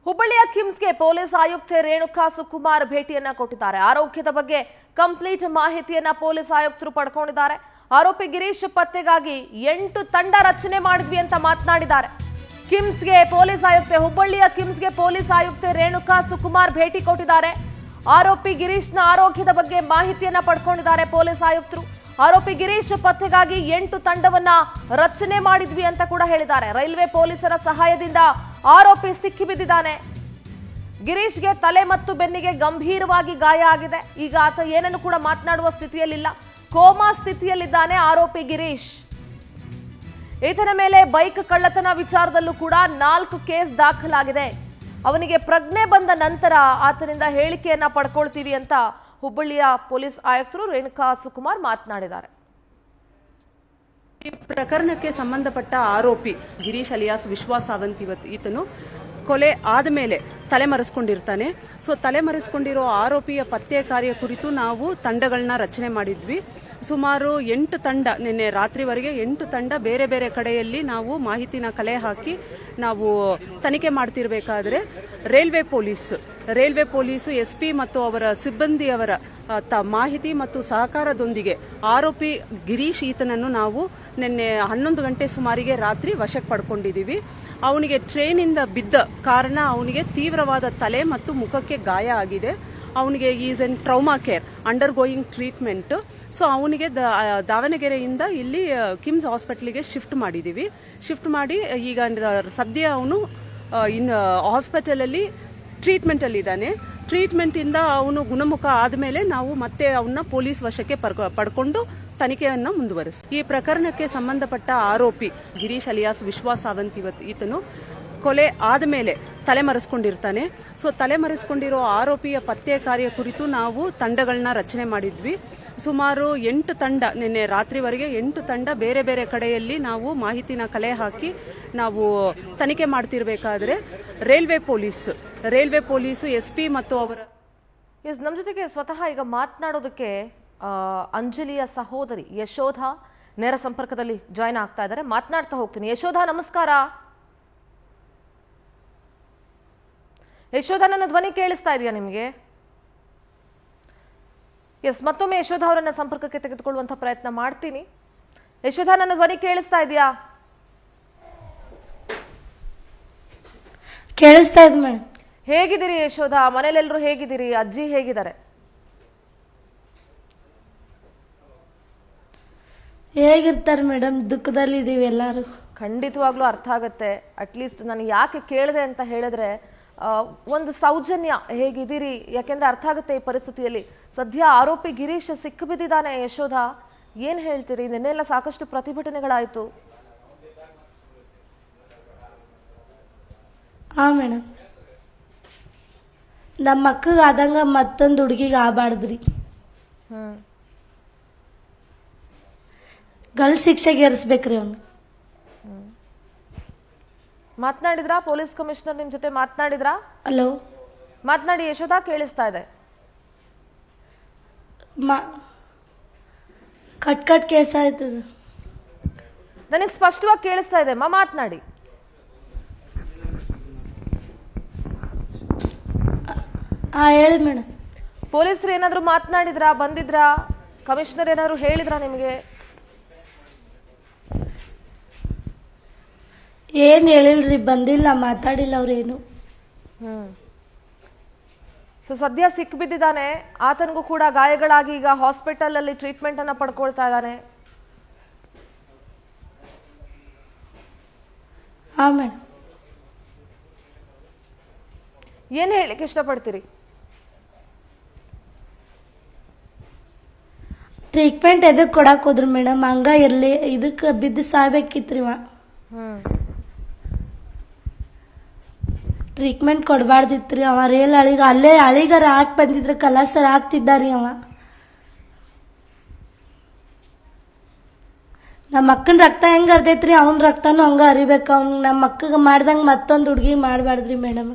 ಹುಬ್ಬಳ್ಳಿಯ ಕಿಮ್ಸ್ಗೆ ಪೊಲೀಸ್ ಆಯುಕ್ತೆ ರೇಣುಕಾ ಸುಕುಮಾರ್ ಭೇಟಿಯನ್ನ ಕೊಟ್ಟಿದ್ದಾರೆ ಆರೋಗ್ಯದ ಬಗ್ಗೆ ಕಂಪ್ಲೀಟ್ ಮಾಹಿತಿಯನ್ನ ಪೊಲೀಸ್ ಆಯುಕ್ತರು ಪಡ್ಕೊಂಡಿದ್ದಾರೆ ಆರೋಪಿ ಗಿರೀಶ್ ಪತ್ತೆಗಾಗಿ ಎಂಟು ತಂಡ ರಚನೆ ಮಾಡಿದ್ವಿ ಅಂತ ಮಾತನಾಡಿದ್ದಾರೆ ಕಿಮ್ಸ್ಗೆ ಪೊಲೀಸ್ ಆಯುಕ್ತೆ ಹುಬ್ಬಳ್ಳಿಯ ಕಿಮ್ಸ್ಗೆ ಪೊಲೀಸ್ ಆಯುಕ್ತೆ ರೇಣುಕಾ ಸುಕುಮಾರ್ ಭೇಟಿ ಕೊಟ್ಟಿದ್ದಾರೆ ಆರೋಪಿ ಗಿರೀಶ್ನ ಆರೋಗ್ಯದ ಬಗ್ಗೆ ಮಾಹಿತಿಯನ್ನ ಪಡ್ಕೊಂಡಿದ್ದಾರೆ ಪೊಲೀಸ್ ಆಯುಕ್ತರು ಆರೋಪಿ ಗಿರೀಶ್ ಪತ್ತೆಗಾಗಿ ಎಂಟು ತಂಡವನ್ನ ರಚನೆ ಮಾಡಿದ್ವಿ ಅಂತ ಕೂಡ ಹೇಳಿದ್ದಾರೆ ರೈಲ್ವೆ ಪೊಲೀಸರ ಸಹಾಯದಿಂದ ಆರೋಪಿ ಸಿಕ್ಕಿಬಿದ್ದಿದ್ದಾನೆ ಗಿರೀಶ್ಗೆ ತಲೆ ಮತ್ತು ಬೆನ್ನಿಗೆ ಗಂಭೀರವಾಗಿ ಗಾಯ ಆಗಿದೆ ಈಗ ಆತ ಏನನ್ನು ಕೂಡ ಮಾತನಾಡುವ ಸ್ಥಿತಿಯಲ್ಲಿಲ್ಲ ಕೋಮಾ ಸ್ಥಿತಿಯಲ್ಲಿದ್ದಾನೆ ಆರೋಪಿ ಗಿರೀಶ್ ಈತನ ಮೇಲೆ ಬೈಕ್ ಕಳ್ಳತನ ವಿಚಾರದಲ್ಲೂ ಕೂಡ ನಾಲ್ಕು ಕೇಸ್ ದಾಖಲಾಗಿದೆ ಅವನಿಗೆ ಪ್ರಜ್ಞೆ ಬಂದ ನಂತರ ಆತನಿಂದ ಹೇಳಿಕೆಯನ್ನ ಪಡ್ಕೊಳ್ತೀವಿ ಅಂತ ಹುಬ್ಬಳ್ಳಿಯ ಪೊಲೀಸ್ ಆಯುಕ್ತರು ರೇಣುಕಾ ಸುಕುಮಾರ್ ಮಾತನಾಡಿದ್ದಾರೆ ಈ ಪ್ರಕರಣಕ್ಕೆ ಸಂಬಂಧಪಟ್ಟ ಆರೋಪಿ ಗಿರೀಶ್ ಅಲಿಯಾಸ್ ವಿಶ್ವಾಸ್ ಸಾವಂತ್ ಇವತ್ತು ಈತನು ಕೊಲೆ ಆದಮೇಲೆ ತಲೆಮರೆಸ್ಕೊಂಡಿರ್ತಾನೆ ಸೊ ತಲೆಮರೆಸ್ಕೊಂಡಿರೋ ಆರೋಪಿಯ ಪತ್ತೆ ಕಾರ್ಯ ಕುರಿತು ನಾವು ತಂಡಗಳನ್ನ ರಚನೆ ಮಾಡಿದ್ವಿ ಸುಮಾರು ಎಂಟು ತಂಡ ನಿನ್ನೆ ರಾತ್ರಿವರೆಗೆ ಎಂಟು ತಂಡ ಬೇರೆ ಬೇರೆ ಕಡೆಯಲ್ಲಿ ನಾವು ಮಾಹಿತಿನ ಕಲೆ ಹಾಕಿ ನಾವು ತನಿಖೆ ಮಾಡ್ತಿರ್ಬೇಕಾದ್ರೆ railway police railway police S P ಮತ್ತು ಅವರ ಸಿಬ್ಬಂದಿಯವರ ಆ, ತ ಮಾಹಿತಿ ಮತ್ತು ಸಹಕಾರದೊಂದಿಗೆ ಆರೋಪಿ ಗಿರೀಶ್ ಈತನನ್ನು ನಾವು ನಿನ್ನೆ ಹನ್ನೊಂದು ಗಂಟೆ ಸುಮಾರಿಗೆ ರಾತ್ರಿ ವಶಕ್ಕೆ ಪಡ್ಕೊಂಡಿದ್ದೀವಿ ಅವನಿಗೆ ಟ್ರೈನಿಂದ ಬಿದ್ದ ಕಾರಣ ಅವನಿಗೆ ತೀವ್ರವಾದ ತಲೆ ಮತ್ತು ಮುಖಕ್ಕೆ ಗಾಯ ಆಗಿದೆ ಅವನಿಗೆ is in trauma care undergoing treatment so ಅವನಿಗೆ ದ- ಆ, ದಾವಣಗೆರೆಯಿಂದ ಇಲ್ಲಿ ಆ, ಕಿಮ್ಸ್ ಹಾಸ್ಪಿಟ್ಲಿಗೆ ಶಿಫ್ಟ್ ಮಾಡಿದ್ದೀವಿ ಶಿಫ್ಟ್ ಮಾಡಿ ಈಗ ರ- ಸದ್ಯ ಅವನು ಇನ್ ಹಾಸ್ಪಿಟಲಲ್ಲಿ ಟ್ರೀಟ್ಮೆಂಟ್ ಅಲ್ಲಿ ಇದ್ದಾನೆ ಟ್ರೀಟ್ಮೆಂಟ್ ಇಂದ ಅವನು ಗುಣಮುಖ ಆದ್ಮೇಲೆ ನಾವು ಮತ್ತೆ ಅವನ್ನ ಪೊಲೀಸ್ ವಶಕ್ಕೆ ಪರ್ಕ- ಪಡ್ಕೊಂಡು ತನಿಖೆಯನ್ನ ಮುಂದುವರಿಸ್ ಈ ಪ್ರಕರಣಕ್ಕೆ ಸಂಬಂಧಪಟ್ಟ ಆರೋಪಿ ಗಿರೀಶ್ ಅಲಿಯಾಸ್ ವಿಶ್ವಾಸ್ ಸಾವಂತ್ ಇವತ್ತು ಈತನು ಕೊಲೆ ಆದಮೇಲೆ ತಲೆಮರೆಸ್ಕೊಂಡಿರ್ತಾನೆ ಸೊ ತಲೆಮರೆಸ್ಕೊಂಡಿರೋ ಆರೋಪಿಯ ಪತ್ತೆ ಕಾರ್ಯ ಕುರಿತು ನಾವು ತಂಡಗಳನ್ನ ರಚನೆ ಮಾಡಿದ್ವಿ ಸುಮಾರು ಎಂಟು ತಂಡ ನಿನ್ನೆ ರಾತ್ರಿವರೆಗೆ ಎಂಟು ತಂಡ ಬೇರೆ ಬೇರೆ ಕಡೆಯಲ್ಲಿ ನಾವು ಮಾಹಿತಿನ ಕಲೆ ಹಾಕಿ ನಾವು ತನಿಖೆ ಮಾಡ್ತಿರ್ಬೇಕಾದ್ರೆ railway police railway police S P ಮತ್ತು ಅವರ ಎಸ್ ನಮ್ಮ ಜೊತೆಗೆ ಸ್ವತಃ ಈಗ ಮಾತನಾಡೋದಕ್ಕೆ ಆ, ಅಂಜಲಿಯ ಸಹೋದರಿ ಯಶೋಧ ನೇರ ಸಂಪರ್ಕದಲ್ಲಿ ಜಾಯ್ನ್ ಆಗ್ತಾ ಇದ್ದಾರೆ ಮಾತನಾಡ್ತಾ ಹೋಗ್ತೀನಿ ಯಶೋಧ ನಮಸ್ಕಾರ ಯಶೋಧ ನನ್ನ ಧ್ವನಿ ಕೇಳಿಸ್ತಾ ಇದೆಯಾ ನಿಮಗೆ ಎಸ್ ಮತ್ತೊಮ್ಮೆ ಯಶೋಧ ಅವರನ್ನ ಸಂಪರ್ಕಕ್ಕೆ ತೆಗೆದುಕೊಳ್ಳುವಂತ ಪ್ರಯತ್ನ ಮಾಡ್ತೀನಿ ಯಶೋಧ ನನ್ನ ಧ್ವನಿ ಕೇಳಿಸ್ತಾ ಇದೆಯಾ ಕೇಳಿಸ್ತಾ ಇದೆ ಮೇಡಮ್ ಹೇಗಿದ್ದೀರಿ ಯಶೋಧ ಮನೇಲೆಲ್ಲರೂ ಹೇಗಿದ್ದೀರಿ ಅಜ್ಜಿ ಹೇಗಿದ್ದಾರೆ ಹೇಗಿರ್ತಾರೆ ಮೇಡಮ್ ದುಃಖದಲ್ಲಿ ಇದೀವಿ ಎಲ್ಲರೂ ಖಂಡಿತವಾಗ್ಲೂ ಅರ್ಥ ಆಗುತ್ತೆ ಅಟ್ಲೀಸ್ಟ್ ನಾನು ಯಾಕೆ ಕೇಳಿದೆ ಅಂತ ಹೇಳಿದ್ರೆ ಆ, ಒಂದು ಸೌಜನ್ಯ ಹೇಗಿದ್ದೀರಿ ಯಾಕೆಂದ್ರೆ ಅರ್ಥ ಆಗುತ್ತೆ ಈ ಪರಿಸ್ಥಿತಿಯಲ್ಲಿ ಸದ್ಯ ಆರೋಪಿ ಗಿರೀಶ್ ಸಿಕ್ಕಿಬಿದ್ದಿದ್ದಾನೆ ಯಶೋಧ ಏನ್ ಹೇಳ್ತೀರಿ ನಿನ್ನೆಲ್ಲ ಸಾಕಷ್ಟು ಪ್ರತಿಭಟನೆಗಳಾಯ್ತು ಹಾಂ ಮೇಡಮ್ ನಮ್ಮ ಅಕ್ಕಗೆ ಆದಂಗ ಮತ್ತೊಂದು ಹುಡುಗಿಗೆ ಆಗಬಾರ್ದ್ರಿ ಹ್ಮ್ ಗಲ್ ಶಿಕ್ಷೆಗೆ ಏರಿಸ್ಬೇಕ್ರಿ ಅವ್ನು ಮಾತನಾಡಿದ್ರಾ ಪೊಲೀಸ್ ಕಮಿಷನರ್ ನಿಮ್ ಜೊತೆ ಮಾತನಾಡಿದ್ರಾ ಹಲೋ ಮಾತನಾಡಿ ಯಶೋಧ ಕೇಳಿಸ್ತಾ ಇದೆ ಮಾ ಕಟ್ ಕಟ್ ಕೇಸ್ ಆಯ್ತದ ನನಗೆ ಸ್ಪಷ್ಟವಾಗಿ ಕೇಳಿಸ್ತಾ ಇದೆ ಅಮ್ಮ ಮಾತನಾಡಿ ಹಾಂ ಹೇಳಿ ಮೇಡಮ್ ಪೊಲೀಸರು ಏನಾದ್ರು ಮಾತನಾಡಿದ್ರಾ ಬಂದಿದ್ರಾ ಕಮಿಷನರ್ ಏನಾದ್ರು ಹೇಳಿದ್ರಾ ನಿಮಗೆ ಏನು ಹೇಳಿಲ್ರಿ ಬಂದಿಲ್ಲ ಮಾತಾಡಿಲ್ಲ ಅವ್ರೇನು ಹ್ಮ್ ಸೊ ಸದ್ಯ ಸಿಕ್ಬಿದ್ದಿದ್ದಾನೆ ಆತನಿಗೂ ಕೂಡ ಗಾಯಗಳಾಗಿ ಈಗ ಹಾಸ್ಪಿಟಲ್ ಅಲ್ಲಿ ಟ್ರೀಟ್ಮೆಂಟ್ ಅನ್ನ ಪಡ್ಕೊಳ್ತಾ ಇದ್ದಾನೆ ಹಾಂ ಮೇಡಮ್ ಏನ್ ಹೇಳಿಕ್ಕೆ ಇಷ್ಟಪಡ್ತೀರಿ ಟ್ರೀಟ್ಮೆಂಟ್ ಎದಕ್ಕೆ ಕೊಡಕ್ಕೆ ಹೋದ್ರಿ ಮೇಡಮ್ ಹಂಗ ಇರಲಿ ಇದಕ್ಕೆ ಬಿದ್ದು ಸಾಯ್ಬೇಕಿತ್ರಿ ಅವ ಹ್ಮ್ ಟ್ರೀಟ್ಮೆಂಟ್ ಕೊಡಬಾರ್ದಿತ್ರಿ ಅವ ರೇಲ್ ಅಳಿಗ ಅಲ್ಲೇ ಅಳಿಗಾರ ಹಾಕಿ ಬಂದಿದ್ರೆ ಕಲಾಸರ ಹಾಕ್ತಿದ್ದಾರಿ ಅವ ನಮ್ಮ ಅಕ್ಕನ ರಕ್ತ ಹೆಂಗ್ ಹರ್ದೈತ್ರಿ ಅವ್ನ ರಕ್ತನೂ ಹಂಗ ಹರಿಬೇಕು ಅವ್ನ್ ನಮ್ಮ ಅಕ್ಕಗೆ ಮಾಡ್ದಂಗೆ ಮತ್ತೊಂದು ಹುಡುಗಿ ಮಾಡಬಾರ್ದ್ರಿ ಮೇಡಮ್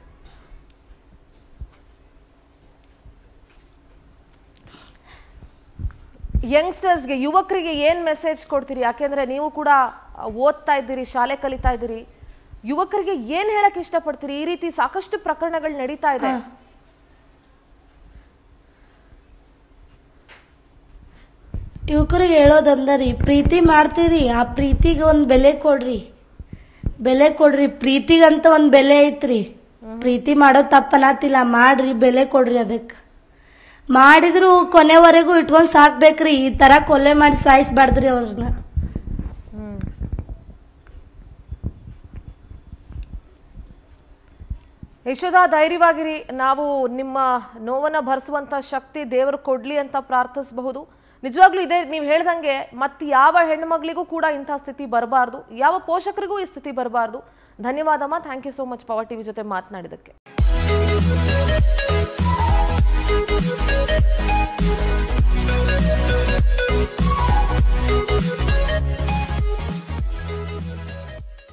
ಯಂಗ್ಸ್ಟರ್ಸ್ಗೆ ಯುವಕರಿಗೆ ಏನ್ ಮೆಸೇಜ್ ಕೊಡ್ತೀರಿ ಯಾಕೆಂದ್ರೆ ನೀವು ಕೂಡ ಆ, ಓದ್ತಾ ಇದ್ದೀರಿ ಶಾಲೆ ಕಲಿತಾ ಇದ್ದೀರಿ ಯುವಕರಿಗೆ ಏನ್ ಹೇಳಕ್ ಇಷ್ಟಪಡ್ತೀರಿ ಈ ರೀತಿ ಸಾಕಷ್ಟು ಪ್ರಕರಣಗಳು ನಡೀತಾ ಇದೆ ಯುವಕರಿಗೆ ಹೇಳೋದಂದರಿ ಪ್ರೀತಿ ಮಾಡ್ತೀರಿ ಆ ಪ್ರೀತಿಗೆ ಒಂದು ಬೆಲೆ ಕೊಡ್ರಿ ಬೆಲೆ ಕೊಡ್ರಿ ಪ್ರೀತಿಗಂತ ಒಂದು ಬೆಲೆ ಐತ್ರಿ ಪ್ರೀತಿ ಮಾಡೋದು ತಪ್ಪನತಿಲ್ಲ ಮಾಡ್ರಿ ಬೆಲೆ ಕೊಡ್ರಿ ಅದಕ್ಕೆ ಮಾಡಿದ್ರು ಕೊನೆವರೆಗೂ ಇಟ್ಕೊಂಡು ಸಾಕ್ಬೇಕ್ರಿ ಈ ತರ ಕೊಲೆ ಮಾಡಿ ಸಾಯಿಸ್ಬಾರ್ದ್ರಿ ಅವ್ರನ್ನ ಯಶೋಧ ಧೈರ್ಯವಾಗಿರಿ ನಾವು ನಿಮ್ಮ ನೋವನ್ನ ಭರಿಸುವಂತ ಶಕ್ತಿ ದೇವರು ಕೊಡ್ಲಿ ಅಂತ ಪ್ರಾರ್ಥಿಸಬಹುದು ನಿಜವಾಗ್ಲೂ ಇದೇ ನೀವು ಹೇಳ್ದಂಗೆ ಮತ್ತೆ ಯಾವ ಹೆಣ್ಮಗಳಿಗೂ ಕೂಡ ಇಂಥ ಸ್ಥಿತಿ ಬರಬಾರ್ದು ಯಾವ ಪೋಷಕರಿಗೂ ಈ ಸ್ಥಿತಿ ಬರಬಾರ್ದು ಧನ್ಯವಾದಮ್ಮ thank you so much power TV ಜೊತೆ ಮಾತನಾಡಿದಕ್ಕೆ